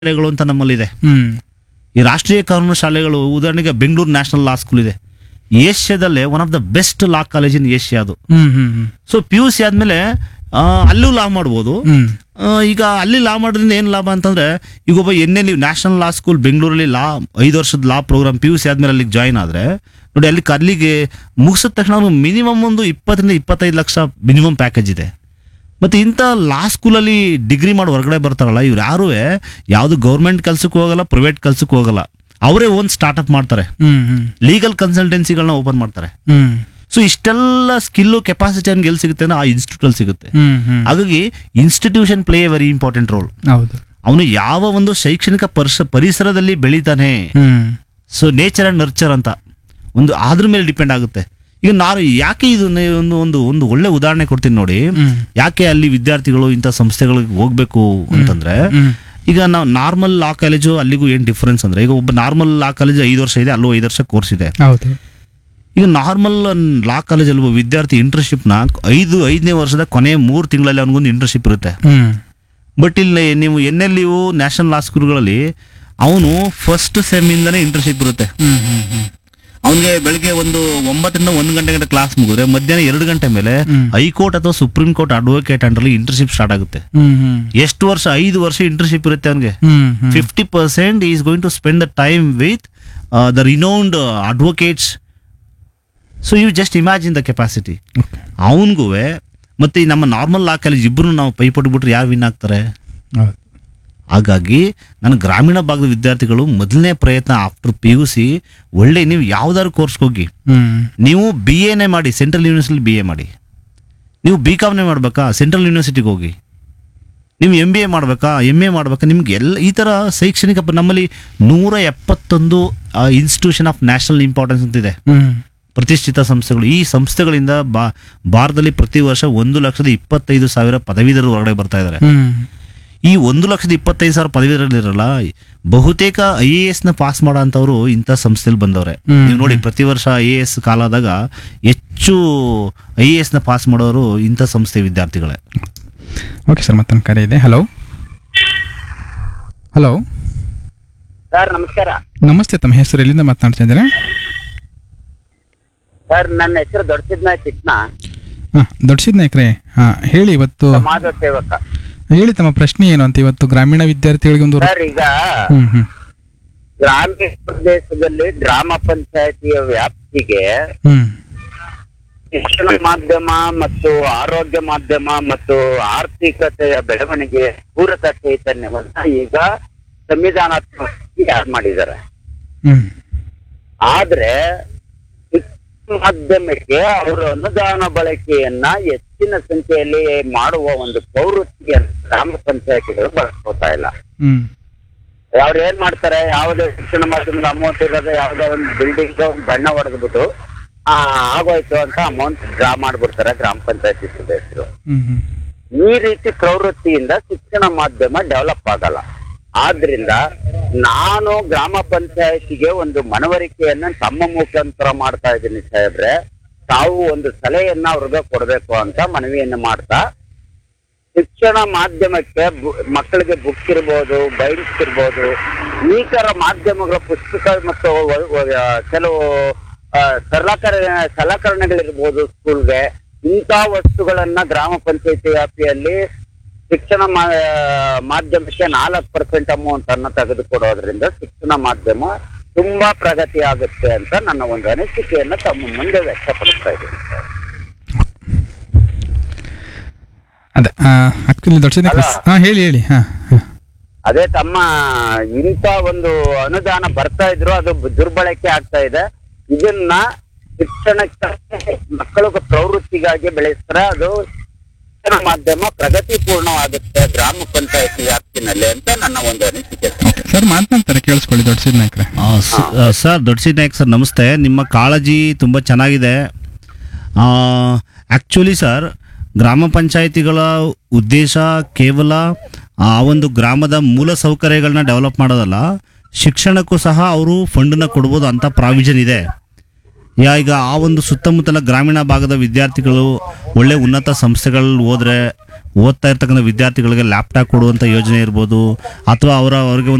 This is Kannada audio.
ಶಾಲೆಗಳು ಅಂತ ನಮ್ಮಲ್ಲಿದೆ ಹ್ಮ್ ಈ ರಾಷ್ಟ್ರೀಯ ಕಾನೂನು ಶಾಲೆಗಳು ಉದಾಹರಣೆಗೆ ಬೆಂಗಳೂರು ನ್ಯಾಷನಲ್ ಲಾ ಸ್ಕೂಲ್ ಇದೆ ಏಷ್ಯಾದಲ್ಲೇ one of the best law college in Asia ಅದು hmm hmm hmm so P U C ಆದ್ಮೇಲೆ ಆ, ಅಲ್ಲೂ ಲಾ ಮಾಡ್ಬೋದು ಹ್ಮ್ ಆ, ಈಗ ಅಲ್ಲಿ ಲಾ ಮಾಡೋದ್ರಿಂದ ಏನು ಲಾಭ ಅಂತಂದ್ರೆ ಈಗ ಒಬ್ಬ N L national law school ಬೆಂಗಳೂರಲ್ಲಿ ಲಾ ಐದು ವರ್ಷದ law programme P U C ಆದ್ಮೇಲೆ ಅಲ್ಲಿಗೆ ಜಾಯ್ನ್ ಆದ್ರೆ ನೋಡಿ ಅಲ್ಲಿ ಅಲ್ಲಿಗೆ ಮುಗಿಸಿದ ತಕ್ಷಣ ಮಿನಿಮಮ್ ಒಂದು ಇಪ್ಪತ್ತರಿಂದ ಇಪ್ಪತ್ತೈದು ಲಕ್ಷ ಮಿನಿಮಮ್ ಪ್ಯಾಕೇಜ್ ಇದೆ ಮತ್ತೆ ಇಂಥ ಲಾ ಸ್ಕೂಲಲ್ಲಿ ಡಿಗ್ರಿ ಮಾಡಿ ಹೊರಗಡೆ ಬರ್ತಾರಲ್ಲ ಇವ್ರು ಯಾರೂ ಯಾವುದು ಗೌರ್ಮೆಂಟ್ ಕೆಲ್ಸಕ್ಕೆ ಹೋಗಲ್ಲ ಪ್ರೈವೇಟ್ ಕೆಲ್ಸಕ್ಕೆ ಹೋಗಲ್ಲ ಅವರೇ ಓನ್ ಸ್ಟಾರ್ಟ್ಅಪ್ ಮಾಡ್ತಾರೆ ಹ್ಮ್ ಹ್ಮ್ ಲೀಗಲ್ ಕನ್ಸಲ್ಟೆನ್ಸಿಗಳನ್ನ ಓಪನ್ ಮಾಡ್ತಾರೆ ಹ್ಮ್ ಸೊ ಇಷ್ಟೆಲ್ಲ ಸ್ಕಿಲ್ಲು ಕೆಪಾಸಿಟಿ ಅವ್ನಿಗೆ ಎಲ್ಲಿ ಸಿಗುತ್ತೆ ಅಂದ್ರೆ ಆ ಇನ್ಸ್ಟಿಟ್ಯೂಟ್ ಅಲ್ಲಿ ಸಿಗುತ್ತೆ ಹ್ಮ್ ಹ್ಮ್ ಹಾಗಾಗಿ institution play a very important role ಹೌದು ಅವನು ಯಾವ ಒಂದು ಶೈಕ್ಷಣಿಕ ಪರಿಸ ಪರಿಸರದಲ್ಲಿ ಬೆಳೀತಾನೆ hmm so nature and nurture ಅಂತ ಒಂದು ಅದ್ರ ಮೇಲೆ ಡಿಪೆಂಡ್ ಆಗುತ್ತೆ ಈಗ ನಾನು ಯಾಕೆ ಇದು ನೆ- ಒಂದು ಒಂದು ಒಂದು ಒಳ್ಳೆ ಉದಾಹರಣೆ ಕೊಡ್ತೀನಿ ನೋಡಿ ಹ್ಮ್ ಯಾಕೆ ಅಲ್ಲಿ ವಿದ್ಯಾರ್ಥಿಗಳು ಇಂಥ ಸಂಸ್ಥೆಗಳಿಗೆ ಹೋಗ್ಬೇಕು ಅಂತಂದ್ರೆ ಹ್ಮ್ ಈಗ ನಾವು ನಾರ್ಮಲ್ ಲಾ ಕಾಲೇಜು ಅಲ್ಲಿಗೂ ಏನು ಡಿಫ್ರೆನ್ಸ್ ಅಂದ್ರೆ ಈಗ ಒಬ್ಬ ನಾರ್ಮಲ್ ಲಾ ಕಾಲೇಜ್ ಐದು ವರ್ಷ ಇದೆ ಅಲ್ಲೂ ಐದು ವರ್ಷ ಕೋರ್ಸ್ ಇದೆ ಹೌದು ಈಗ ನಾರ್ಮಲ್ ಲಾ ಕಾಲೇಜಲ್ಲಿ ಒಬ್ಬ ವಿದ್ಯಾರ್ಥಿ ಇಂಟರ್ನ್ಶಿಪ್ನ ಐದು ಐದನೇ ವರ್ಷದ ಕೊನೆ ಮೂರು ತಿಂಗಳಲ್ಲಿ ಅವನಿಗೊಂದು ಇಂಟರ್ನ್ಶಿಪ್ ಇರುತ್ತೆ ಹ್ಮ್ ಬಟ್ ಇಲ್ಲಿ ನೀವು N L U national law ಸ್ಕೂಲ್ಗಳಲ್ಲಿ ಅವನು ಫಸ್ಟ್ ಸೆಮ್ಮಿಂದನೇ ಇಂಟರ್ನ್ಶಿಪ್ ಇರುತ್ತೆ ಹ್ಮ್ ಹ್ಮ್ ಹ್ಮ್ ಅವನಿಗೆ ಬೆಳಿಗ್ಗೆ ಒಂದು ಒಂಬತ್ತರಿಂದ ಒಂದು ಗಂಟೆ ಗಂಟೆ ಕ್ಲಾಸ್ ಮುಗಿದ್ರೆ ಮಧ್ಯಾಹ್ನ ಎರಡು ಗಂಟೆ ಮೇಲೆ ಹ್ಮ್. ಹೈಕೋರ್ಟ್ ಅಥವಾ ಸುಪ್ರೀಂ ಕೋರ್ಟ್ ಅಡ್ವೊಕೇಟ್ ಅಂಡರ್ಲಿ ಇಂಟರ್ನ್ಶಿಪ್ ಸ್ಟಾರ್ಟ್ ಆಗುತ್ತೆ ಹ್ಮ್ ಹ್ಮ್ ಎಷ್ಟು ವರ್ಷ ಐದು ವರ್ಷ ಇಂಟರ್ನ್ಶಿಪ್ ಇರುತ್ತೆ ಅವನಿಗೆ hmm hmm fifty percent is going to spend the time with the renowned advocates so you just imagine the capacity ಅವನಿಗೂ ಮತ್ತೆ ಈ ನಮ್ಮ ನಾರ್ಮಲ್ ಲಾ ಕಾಲೇಜ್ ಇಬ್ಬರು ನಾವು ಪೈ ಬಿಟ್ರೆ ಯಾರು ವಿನ್ ಆಗ್ತಾರೆ ಹೌದು ಹಾಗಾಗಿ ನನ್ನ ಗ್ರಾಮೀಣ ಭಾಗದ ವಿದ್ಯಾರ್ಥಿಗಳು ಮೊದಲನೇ ಪ್ರಯತ್ನ ಆಫ್ಟರ್ ಪಿ ಯು ಸಿ ಒಳ್ಳೆ ನೀವು ಯಾವ್ದಾದ್ರು ಕೋರ್ಸ್ಗೆ ಹೋಗಿ ಹ್ಮ್ ನೀವು ಬಿ ಎನೇ ಮಾಡಿ ಸೆಂಟ್ರಲ್ ಯೂನಿವರ್ಸಿಟಿ ಬಿ ಎ ಮಾಡಿ ನೀವು ಬಿ ಕಾಮ್ನೇ ಮಾಡಬೇಕಾ ಸೆಂಟ್ರಲ್ ಯೂನಿವರ್ಸಿಟಿಗೆ ಹೋಗಿ ನೀವು ಎಮ್ ಬಿ ಎ ಮಾಡಬೇಕಾ ಎಮ್ ಎ ಮಾಡಬೇಕಾ ನಿಮ್ಗೆ ಎಲ್ಲ ಈ ಥರ ಶೈಕ್ಷಣಿಕ ಪ- ನಮ್ಮಲ್ಲಿ ನೂರ ಎಪ್ಪತ್ತೊಂದು ಇನ್ಸ್ಟಿಟ್ಯೂಷನ್ ಆಫ್ ನ್ಯಾಷನಲ್ ಇಂಪಾರ್ಟೆನ್ಸ್ ಅಂತಿದೆ ಹ್ಮ್ ಪ್ರತಿಷ್ಠಿತ ಸಂಸ್ಥೆಗಳು ಈ ಸಂಸ್ಥೆಗಳಿಂದ ಬಾ ಭಾರತದಲ್ಲಿ ಪ್ರತಿ ವರ್ಷ ಒಂದು ಲಕ್ಷದ ಇಪ್ಪತ್ತೈದು ಸಾವಿರ ಪದವೀಧರರು ಹೊರಗಡೆ ಬರ್ತಾ ಇದ್ದಾರೆ ಹ್ಮ್ ಈ ಒಂದು ಲಕ್ಷದ ಇಪ್ಪತ್ತೈದು ಸಾವಿರ ಪದವೀಧರಲ್ಲಿರಲ್ಲ ಬಹುತೇಕ ಐ ಎ ಎಸ್ ನ ಪಾಸ್ ಮಾಡೋ ಅಂಥವ್ರು ಇಂಥ ಸಂಸ್ಥೆಯಲ್ಲಿ ಬಂದವ್ರೆ ಹ್ಮ್. ನೀವು ನೋಡಿ ಪ್ರತಿ ವರ್ಷ ಐ ಎ ಎಸ್ ಕಾಲಾದಾಗ ಹೆಚ್ಚು ಐ ಎ ಎಸ್ ನ ಪಾಸ್ ಮಾಡೋರು ಇಂಥ ಸಂಸ್ಥೆ ವಿದ್ಯಾರ್ಥಿಗಳೇ ಓಕೆ ಸರ್ ಮತ್ತೊಂದು ಕರೆ ಇದೆ ಹಲೋ ಹಲೋ ಸರ್ ನಮಸ್ಕಾರ ನಮಸ್ತೆ ತಮ್ಮ ಹೆಸರು ಎಲ್ಲಿಂದ ಮಾತನಾಡ್ತಾ ಇದ್ದೀರಾ ಸರ್ ನನ್ನ ಹೆಸರು ದೊಡ್ಡಸಿದ್ನ ಚಿಟ್ನ ಹಾಂ ದೊಡ್ಡಸಿದ್ ನಾಯ್ಕ್ರೆ ಹಾಂ ಹೇಳಿ ಇವತ್ತು ಸಮಾಜ ಸೇವಕ ಹೇಳಿ ತಮ್ಮ ಪ್ರಶ್ನೆ ಏನು ಅಂತ ಇವತ್ತು ಗ್ರಾಮೀಣ ವಿದ್ಯಾರ್ಥಿಗಳಿಗೆ ಒಂದು ಸರ್ ಈಗ ಹ್ಮ್ ಹ್ಮ್ ಗ್ರಾಮೀಣ ಪ್ರದೇಶದಲ್ಲಿ ಗ್ರಾಮ ಪಂಚಾಯತಿಯ ವ್ಯಾಪ್ತಿಗೆ ಹ್ಮ್ ಶಿಕ್ಷಣ ಮಾಧ್ಯಮ ಮತ್ತು ಆರೋಗ್ಯ ಮಾಧ್ಯಮ ಮತ್ತು ಆರ್ಥಿಕತೆಯ ಬೆಳವಣಿಗೆ ಪೂರಕ ಚೈತನ್ಯವನ್ನ ಈಗ ಸಂವಿಧಾನಾತ್ಮಕವಾಗಿ ಯಾರು ಮಾಡಿದ್ದಾರೆ ಹ್ಮ್ ಆದ್ರೆ ಶಿಕ್ಷಣ ಮಾಧ್ಯಮಕ್ಕೆ ಅವರು ಅನುದಾನ ಬಳಕೆಯನ್ನ ಹೆಚ್ಚಿನ ಸಂಖ್ಯೆಯಲ್ಲಿ ಮಾಡುವ ಒಂದು ಪ್ರವೃತ್ತಿಯನ್ನು ಗ್ರಾಮ ಪಂಚಾಯತಿಗಳು ಬಳಸ್ಕೋತಾ ಇಲ್ಲ ಹ್ಮ್ ಅವ್ರು ಏನ್ ಮಾಡ್ತಾರೆ ಯಾವುದೇ ಶಿಕ್ಷಣ ಮಾಧ್ಯಮದ ಅಮೌಂಟ್ ಇರೋದೇ ಯಾವುದೋ ಒಂದು ಬಿಲ್ಡಿಂಗ್ ಬಣ್ಣ ಹೊಡೆದ್ಬಿಟ್ಟು ಆ ಆಗೋಯ್ತು ಅಂತ ಅಮೌಂಟ್ ಡ್ರಾ ಮಾಡ್ಬಿಡ್ತಾರೆ ಗ್ರಾಮ ಪಂಚಾಯತಿ ಸದಸ್ಯರು ಹ್ಮ್ ಹ್ಮ್ ಈ ರೀತಿ ಪ್ರವೃತ್ತಿಯಿಂದ ಶಿಕ್ಷಣ ಮಾಧ್ಯಮ ಡೆವಲಪ್ ಆಗಲ್ಲ ಆದ್ರಿಂದ ನಾನು ಗ್ರಾಮ ಪಂಚಾಯತಿಗೆ ಒಂದು ಮನವರಿಕೆಯನ್ನ ತಮ್ಮ ಮುಖಾಂತರ ಮಾಡ್ತಾ ಇದ್ದೀನಿ ಸಾಹೇಬ್ರೆ ತಾವು ಒಂದು ಸಲಹೆಯನ್ನ ಅವ್ರಿಗೆ ಕೊಡ್ಬೇಕು ಅಂತ ಮನವಿಯನ್ನ ಮಾಡ್ತಾ ಶಿಕ್ಷಣ ಮಾಧ್ಯಮಕ್ಕೆ ಬು- ಮಕ್ಕಳಿಗೆ ಬುಕ್ ಇರ್ಬೋದು ಬೈಂಡ್ಸ್ ಇರ್ಬೋದು ಈ ತರ ಮಾಧ್ಯಮಗಳ ಪುಸ್ತಕ ಮತ್ತು ವ- ವ- ಕೆಲವು ಆ, ಸಲಕರ ಸಲಕರಣೆಗಳಿರ್ಬೋದು ಸ್ಕೂಲ್ಗೆ ಇಂಥ ವಸ್ತುಗಳನ್ನ ಗ್ರಾಮ ಪಂಚಾಯತಿ ವ್ಯಾಪ್ತಿಯಲ್ಲಿ ಶಿಕ್ಷಣ ಮಾ- ಮಾಧ್ಯಮಕ್ಕೆ ನಾಲ್ಕು ಪರ್ಸೆಂಟ್ ಅಮೌಂಟ್ ಅನ್ನ ತೆಗೆದುಕೊಡೋದ್ರಿಂದ ಶಿಕ್ಷಣ ಮಾಧ್ಯಮ ತುಂಬಾ ಪ್ರಗತಿ ಆಗುತ್ತೆ ಅಂತ ನನ್ನ ಒಂದು ಅನಿಸಿಕೆಯನ್ನ ತಮ್ಮ ಮುಂದೆ ವ್ಯಕ್ತಪಡಿಸ್ತಾ ಇದ್ದೀನಿ ಸರ್. ಅದೇ ಆಕ್ಚುಲಿ ದೊಡ್ಡಸಿದ್ ಅಲ್ಲ. ಹಾಂ ಹೇಳಿ ಹೇಳಿ ಹಾಂ ಹಾಂ ಅದೇ ತಮ್ಮ ಇಂಥ ಒಂದು ಅನುದಾನ ಬರ್ತಾ ಇದ್ರು ಅದು ಬ- ದುರ್ಬಳಕೆ ಆಗ್ತಾ ಇದೆ ಇದನ್ನ ಶಿಕ್ಷಣಕ್ಕೆ ಮಕ್ಕಳ ಪ್ರವೃತ್ತಿಗಾಗಿ ಬೆಳೆಸಿದ್ರೆ ಅದು ಶಿಕ್ಷಣ ಮಾಧ್ಯಮ ಪ್ರಗತಿಪೂರ್ಣವಾಗುತ್ತೆ ಗ್ರಾಮ ಪಂಚಾಯತಿ ವ್ಯಾಪ್ತಿನಲ್ಲಿ ಅಂತ ನನ್ನ ಒಂದು ಅನಿಸಿಕೆ ಸರ್. ಓಕೆ ಸರ್ ಮಾತನಾಡ್ತಾರೆ ಕೇಳಿಸ್ಕೊಳ್ಳಿ ದೊಡ್ಡಸಿದ್ ನಾಯ್ಕ್ರೆ ಆ, ಸ- ಆ, ಸರ್ ದೊಡ್ಡಸಿ ನಾಯಕ್ ಸರ್ ನಮಸ್ತೆ ನಿಮ್ಮ ಕಾಳಜಿ ತುಂಬ ಚೆನ್ನಾಗಿದೆ ಆ್ಯಕ್ಚುಲಿ ಸರ್ ಗ್ರಾಮ ಪಂಚಾಯಿತಿಗಳ ಉದ್ದೇಶ ಕೇವಲ ಆ ಒಂದು ಗ್ರಾಮದ ಮೂಲ ಸೌಕರ್ಯಗಳನ್ನ ಡೆವಲಪ್ ಮಾಡೋದಲ್ಲ ಶಿಕ್ಷಣಕ್ಕೂ ಸಹ ಅವರು ಫಂಡನ್ನ ಕೊಡ್ಬೋದು ಅಂತ ಪ್ರಾವಿಷನ್ ಇದೆ ಯಾ ಈಗ ಆ ಒಂದು ಸುತ್ತಮುತ್ತಲ ಗ್ರಾಮೀಣ ಭಾಗದ ವಿದ್ಯಾರ್ಥಿಗಳು ಒಳ್ಳೆ ಉನ್ನತ ಸಂಸ್ಥೆಗಳಲ್ಲಿ ಹೋದ್ರೆ ಓದ್ತಾ ಇರ್ತಕ್ಕಂಥ ವಿದ್ಯಾರ್ಥಿಗಳಿಗೆ ಲ್ಯಾಪ್ಟಾಪ್ ಕೊಡುವಂಥ ಯೋಜನೆ ಇರ್ಬೋದು ಅಥವಾ ಅವರ ಅವ್ರಿಗೆ ಒಂದು